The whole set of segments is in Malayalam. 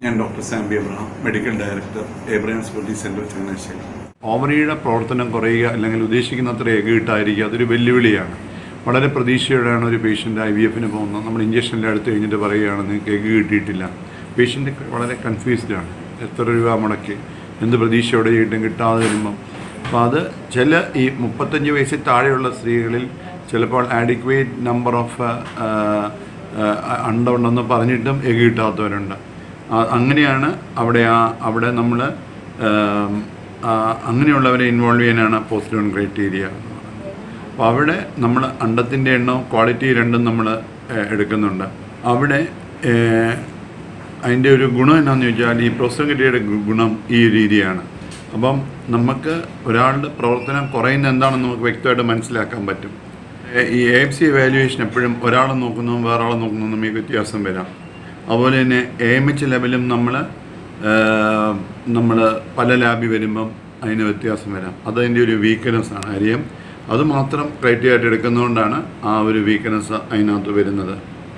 ഞാൻ doctor Sambi Abraham medical director Abraham സ്പോർട്ടി സെൻറ്റർ ചങ്ങനാശ്ശേരി ഓവറിയുടെ പ്രവർത്തനം കുറയുക അല്ലെങ്കിൽ ഉദ്ദേശിക്കുന്നത്ര എഗ് കിട്ടാതിരിക്കുക അതൊരു വെല്ലുവിളിയാണ് വളരെ പ്രതീക്ഷയോടെയാണ് ഒരു പേഷ്യൻ്റ് ഐ വി എഫിന് പോകുന്നത് നമ്മൾ ഇഞ്ചക്ഷനിൽ അടുത്ത് കഴിഞ്ഞിട്ട് പറയുകയാണ് നിങ്ങൾക്ക് എഗ് കിട്ടിയിട്ടില്ല പേഷ്യൻ്റ് വളരെ കൺഫ്യൂസ്ഡ് ആണ് എത്ര രൂപ മുടക്കി എന്ത് പ്രതീക്ഷയോടെ ചെയ്തിട്ടും കിട്ടാതെ വരുമ്പം അപ്പോൾ അത് ചില ഈ മുപ്പത്തഞ്ച് വയസ്സിൽ താഴെയുള്ള സ്ത്രീകളിൽ ചിലപ്പോൾ ആഡിക്വേറ്റ് നമ്പർ ഓഫ് അണ്ടമുണ്ടെന്ന് പറഞ്ഞിട്ടും എഗ് കിട്ടാത്തവരുണ്ട് ആ- അങ്ങനെയാണ് അവിടെ ആ അവിടെ നമ്മൾ അങ്ങനെയുള്ളവരെ ഇൻവോൾവ് ചെയ്യാനാണ് പോസ്റ്റ് ഡോൺ ക്രൈറ്റീരിയ അപ്പോൾ അവിടെ നമ്മൾ അണ്ടത്തിൻ്റെ എണ്ണവും ക്വാളിറ്റി രണ്ടും നമ്മൾ എടുക്കുന്നുണ്ട് അവിടെ ഏഹ്, അതിൻ്റെ ഒരു ഗുണം എന്നാന്ന് ചോദിച്ചാൽ ഈ പ്രോസ്റ്റോഗറ്റിയുടെ ഗുണം ഈ രീതിയാണ് അപ്പം നമുക്ക് ഒരാളുടെ പ്രവർത്തനം കുറയുന്ന എന്താണെന്ന് നമുക്ക് വ്യക്തമായിട്ട് മനസ്സിലാക്കാൻ പറ്റും ഏഹ്, ഈ എ എഫ് സി വാല്യുവേഷൻ എപ്പോഴും ഒരാളെ നോക്കുന്നതും വേറെ ആളെ നോക്കുന്നതും തമ്മിൽ വ്യത്യാസം വരാം അതുപോലെ തന്നെ എ എം എച്ച് ലെവലും നമ്മൾ നമ്മൾ പല ലാബിൽ വരുമ്പം അതിന് വ്യത്യാസം വരാം അതതിൻ്റെ ഒരു വീക്ക്നെസ് ആണ് കാര്യം അത് മാത്രം ക്രൈറ്റീരിയ ആയിട്ട് എടുക്കുന്നതുകൊണ്ടാണ് ആ ഒരു വീക്ക്നെസ് അതിനകത്ത് വരുന്നത്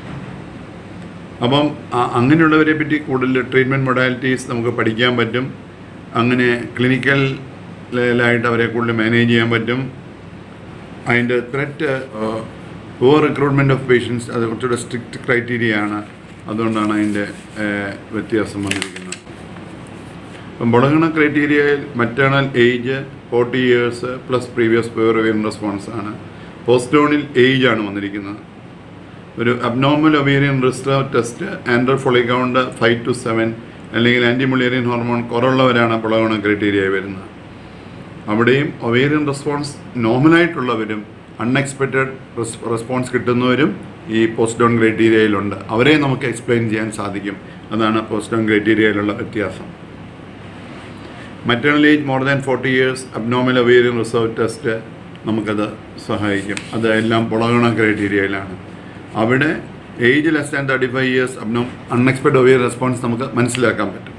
അപ്പം ആ- അങ്ങനെയുള്ളവരെ പറ്റി കൂടുതൽ ട്രീറ്റ്മെൻറ്റ് മൊഡാലിറ്റീസ് നമുക്ക് പഠിക്കാൻ പറ്റും അങ്ങനെ ക്ലിനിക്കലായിട്ട് അവരെ കൂടുതൽ മാനേജ് ചെയ്യാൻ പറ്റും അതിൻ്റെ threat over recruitment of patients അത് കുറച്ചുകൂടെ സ്ട്രിക്റ്റ് ക്രൈറ്റീരിയ ആണ് അതുകൊണ്ടാണ് അതിൻ്റെ ഏഹ്, വ്യത്യാസം വന്നിരിക്കുന്നത് ഇപ്പം മുളകണ ക്രൈറ്റീരിയയിൽ maternal age forty years plus previous പേറിയൻ റെസ്പോൺസ് ആണ് പോസ്റ്റോണിൽ ഏജ് ആണ് വന്നിരിക്കുന്നത് ഒരു abnormal ovarian reserve test antral follicle count five two seven അല്ലെങ്കിൽ ആൻറ്റിമുളേറിയൻ ഹോർമോൺ കുറവുള്ളവരാണ് പുളകണ ക്രൈറ്റീരിയ വരുന്നത് അവിടെയും ഒവേറിയൻ റെസ്പോൺസ് നോർമലായിട്ടുള്ളവരും അൺഎക്സ്പെക്റ്റഡ് റെസ്പോൺസ് കിട്ടുന്നവരും ഈ പോസ്റ്റ് ഡൗൺ ക്രൈറ്റീരിയയിലുണ്ട് അവരെ നമുക്ക് എക്സ്പ്ലെയിൻ ചെയ്യാൻ സാധിക്കും അതാണ് പോസ്റ്റ് ഡൗൺ ക്രൈറ്റീരിയയിലുള്ള വ്യത്യാസം maternal age more than forty years abnormal ovarian reserve test നമുക്കത് സഹായിക്കും അത് എല്ലാം പുളകണ ക്രൈറ്റീരിയയിലാണ് അവിടെ age less than thirty five years അബ്നോ അൺഎക്സ്പെക്റ്റഡ് ഒവേറിയൻ റെസ്പോൺസ് നമുക്ക് മനസ്സിലാക്കാൻ പറ്റും